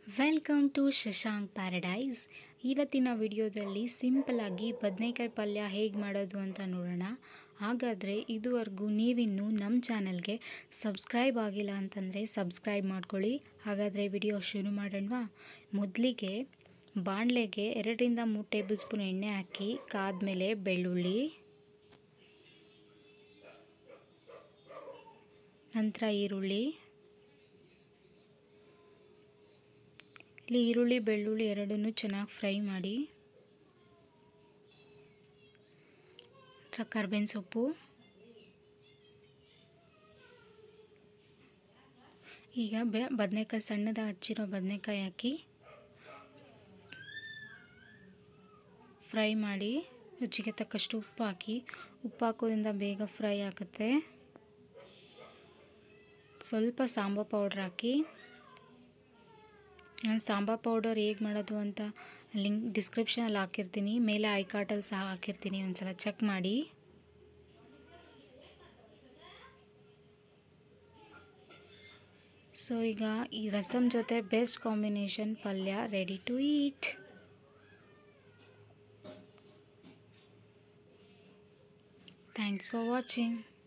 welcome to Shashank paradise ಇವತ್ತಿನ ವಿಡಿಯೋದಲ್ಲಿ ಸಿಂಪಲಾಗಿ ಬದನೆಕಾಯಿ ಪಲ್ಯ ಹೇಗೆ ಮಾಡೋದು ಅಂತ ನೋಡೋಣ ಹಾಗಾದರೆ ಇದುವರೆಗೂ ನೀವಿನ್ನೂ ನಮ್ಮ ಚಾನಲ್ಗೆ ಸಬ್ಸ್ಕ್ರೈಬ್ ಆಗಿಲ್ಲ ಅಂತಂದರೆ ಸಬ್ಸ್ಕ್ರೈಬ್ ಮಾಡ್ಕೊಳ್ಳಿ ಹಾಗಾದರೆ ವಿಡಿಯೋ ಶುರು ಮಾಡೋಣವಾ ಮೊದಲಿಗೆ ಬಾಣಲೆಗೆ ಎರಡರಿಂದ ಮೂರು ಟೇಬಲ್ ಸ್ಪೂನ್ ಎಣ್ಣೆ ಹಾಕಿ ಕಾದ್ಮೇಲೆ ಬೆಳ್ಳುಳ್ಳಿ ನಂತರ ಈರುಳ್ಳಿ ಇಲ್ಲಿ ಈರುಳ್ಳಿ ಬೆಳ್ಳುಳ್ಳಿ ಎರಡನ್ನೂ ಚೆನ್ನಾಗಿ ಫ್ರೈ ಮಾಡಿ ನಂತರ ಕರ್ಬೇವಿನ ಸೊಪ್ಪು ಈಗ ಬೆ ಬದನೆಕಾಯಿ ಸಣ್ಣದ ಹಚ್ಚಿರೋ ಬದನೆಕಾಯಿ ಹಾಕಿ ಫ್ರೈ ಮಾಡಿ ರುಚಿಗೆ ತಕ್ಕಷ್ಟು ಉಪ್ಪು ಹಾಕಿ ಉಪ್ಪು ಹಾಕೋದ್ರಿಂದ ಬೇಗ ಫ್ರೈ ಆಗುತ್ತೆ ಸ್ವಲ್ಪ ಸಾಂಬಾರು ಪೌಡ್ರ್ ಹಾಕಿ ನಾನು ಸಾಂಬಾರು ಪೌಡರ್ ಹೇಗೆ ಮಾಡೋದು ಅಂತ ಲಿಂಕ್ ಡಿಸ್ಕ್ರಿಪ್ಷನಲ್ಲಿ ಹಾಕಿರ್ತೀನಿ ಮೇಲೆ ಐ ಕಾರ್ಟಲ್ಲಿ ಸಹ ಹಾಕಿರ್ತೀನಿ ಒಂದ್ಸಲ ಚೆಕ್ ಮಾಡಿ ಸೊ ಈಗ ಈ ರಸಮ್ ಜೊತೆ ಬೆಸ್ಟ್ ಕಾಂಬಿನೇಷನ್ ಪಲ್ಯ ready to eat thanks for watching